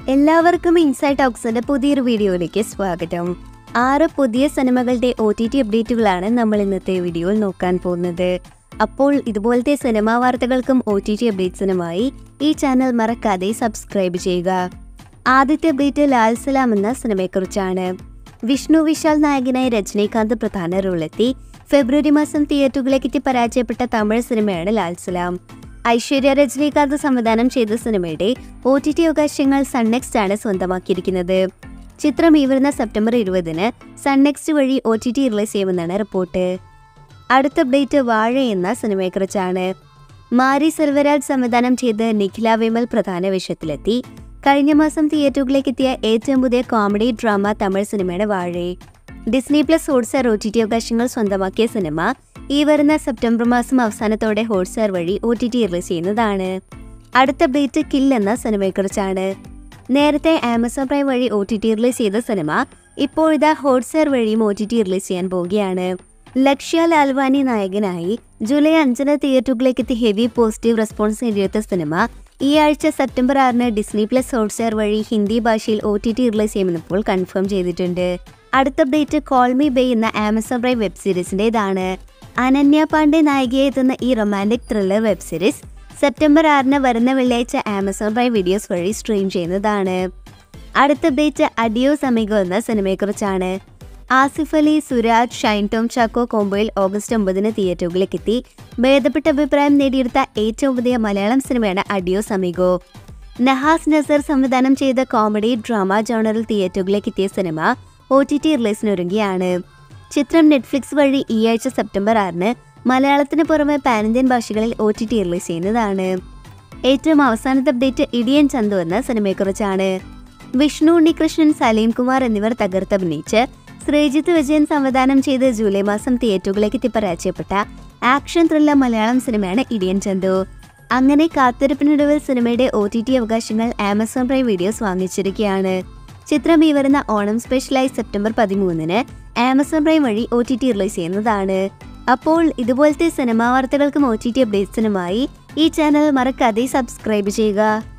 എല്ലാവർക്കും ഇൻസൈറ്റ് ടോക്സിന്റെ പുതിയൊരു വീഡിയോയിലേക്ക് സ്വാഗതം ആറ് പുതിയ സിനിമകളുടെ ഒ ടി ടി അപ്ഡേറ്റുകളാണ് നമ്മൾ ഇന്നത്തെ വീഡിയോയിൽ നോക്കാൻ പോകുന്നത് അപ്പോൾ ഇതുപോലത്തെ സിനിമാ വാർത്തകൾക്കും ഒ ടി ടി അപ്ഡേറ്റ്സിനുമായി ഈ ചാനൽ മറക്കാതെ സബ്സ്ക്രൈബ് ചെയ്യുക ആദ്യത്തെ അപ്ഡേറ്റ് ലാൽ സലാം എന്ന സിനിമയെക്കുറിച്ചാണ് വിഷ്ണു വിശാൽ നായകനായി രജനീകാന്ത് പ്രധാന റോളെത്തി ഫെബ്രുവരി മാസം തിയേറ്ററുകളിലേക്ക് പരാജയപ്പെട്ട തമിഴ് സിനിമയാണ് ലാൽ സലാം ഐശ്വര്യ രജനീകാന്ത് സംവിധാനം ചെയ്ത സിനിമയുടെ ഒ ടി ടി അവകാശങ്ങൾ സൺനെക്സ്റ്റ് ആണ് സ്വന്തമാക്കിയിരിക്കുന്നത് ചിത്രം ഈ വരുന്ന സെപ്റ്റംബർ ഇരുപതിന് സൺനെക്സ്റ്റ് വഴി ഒ ടി ടി റിലീസ് ചെയ്യുമെന്നാണ് റിപ്പോർട്ട് അടുത്ത അപ്ഡേറ്റ് വാഴ എന്ന സിനിമയെക്കുറിച്ചാണ് മാരി സെൽവരാജ് സംവിധാനം ചെയ്ത് നിഖില വിമൽ പ്രധാന വേഷത്തിലെത്തി കഴിഞ്ഞ മാസം തിയേറ്ററുകളിലേക്ക് എത്തിയ ഏറ്റവും പുതിയ കോമഡി ഡ്രാമ തമിഴ് സിനിമയുടെ Vaazha Disney plus Hotstar O T T അവകാശങ്ങൾ സ്വന്തമാക്കിയ സിനിമ ഈ വരുന്ന സെപ്റ്റംബർ മാസം അവസാനത്തോടെ ഹോട്ട്സ്റ്റാർ വഴി ഒ ടി ടി റിലീസ് ചെയ്യുന്നതാണ് അടുത്ത അപ്ഡേറ്റ് കിൽ എന്ന സിനിമയെക്കുറിച്ചാണ് നേരത്തെ ആമസോൺ പ്രൈം വഴി ഒ ടി ടി റിലീസ് ചെയ്ത സിനിമ ഇപ്പോഴിതാ ഹോട്ട്സ്റ്റാർ വഴിയും ഒ ടി ടി റിലീസ് ചെയ്യാൻ പോവുകയാണ് ലക്ഷ്യ ലാൽവാനി നായകനായി ജൂലൈ അഞ്ചിന് തിയേറ്ററുകളിലേക്ക് എത്തി ഹെവി പോസിറ്റീവ് റെസ്പോൺസ് നേടിയെടുത്ത സിനിമ ഈ ആഴ്ച സെപ്റ്റംബർ ആറിന് ഡിസ്നി പ്ലസ് ഹോട്ട്സ്റ്റാർ വഴി ഹിന്ദി ഭാഷയിൽ ഒ ടി ടി റിലീസ് ചെയ്യുമെന്ന് ഇപ്പോൾ കൺഫേം ചെയ്തിട്ടുണ്ട് അടുത്ത അപ്ഡേറ്റ് കോൾ മീ ബേ എന്ന ആമസോൺ പ്രൈം വെബ് സീരീസിൻ്റെതാണ് അനന്യ പാണ്ഡെ നായികയെ എത്തുന്ന ഈ romantic thriller web series September ആറിന് വരുന്ന വെള്ളിയാഴ്ച ആമസോൺ പ്രൈം വീഡിയോസ് വഴി സ്ട്രീം ചെയ്യുന്നതാണ് അടുത്ത അപ്ഡേറ്റ് അഡിയോസ് അമിഗോ എന്ന സിനിമയെക്കുറിച്ചാണ് ആസിഫ് അലി സുരാജ് ഷൈൻ ടോം ചാക്കോ കോംബോയിൽ ഓഗസ്റ്റ് ഒമ്പതിന് തിയേറ്ററുകളിലേക്ക് എത്തി ഭേദപ്പെട്ട അഭിപ്രായം നേടിയെടുത്ത ഏറ്റവും പുതിയ മലയാളം സിനിമയാണ് അഡിയോസ് അമിഗോ നഹാസ് നസർ സംവിധാനം ചെയ്ത കോമഡി ഡ്രാമ ജോണറിൽ തിയേറ്ററുകളിലേക്ക് എത്തിയ സിനിമ ഒ ടി ടി റിലീസിനൊരുങ്ങിയാണ് ചിത്രം നെറ്റ്ഫ്ലിക്സ് വഴി ഈ ആഴ്ച സെപ്റ്റംബർ ആറിന് മലയാളത്തിന് പുറമെ പാനിന്ത്യൻ ഭാഷകളിൽ ഒ ടി ടി റിലീസ് ചെയ്യുന്നതാണ് ഏറ്റവും അവസാനത്തെ അപ്ഡേറ്റ് ഇടിയൻ ചന്തു എന്ന സിനിമയെക്കുറിച്ചാണ് വിഷ്ണു ഉണ്ണികൃഷ്ണൻ സലീം കുമാർ എന്നിവർ തകർത്തഭിനയിച്ച് ശ്രീജിത്ത് വിജയൻ സംവിധാനം ചെയ്ത് ജൂലൈ മാസം തിയേറ്ററുകളിലേക്ക് എത്തി പരാജയപ്പെട്ട ആക്ഷൻ ത്രില്ലർ മലയാളം സിനിമയാണ് ഇടിയൻ ചന്തു അങ്ങനെ കാത്തിരിപ്പിനൊടുവിൽ സിനിമയുടെ ഒ ടി ടി അവകാശങ്ങൾ ആമസോൺ പ്രൈം വീഡിയോസ് വാങ്ങിച്ചിരിക്കുകയാണ് ചിത്രം ഈ വരുന്ന ഓണം സ്പെഷ്യലായി സെപ്റ്റംബർ പതിമൂന്നിന് ആമസോൺ പ്രൈം വഴി ഒ ടി ടി റിലീസ് ചെയ്യുന്നതാണ് അപ്പോൾ ഇതുപോലത്തെ സിനിമാ വാർത്തകൾക്കും ഒ ടി ടി അപ്ഡേറ്റ്സിനുമായി ഈ ചാനൽ മറക്കാതെ സബ്സ്ക്രൈബ് ചെയ്യുക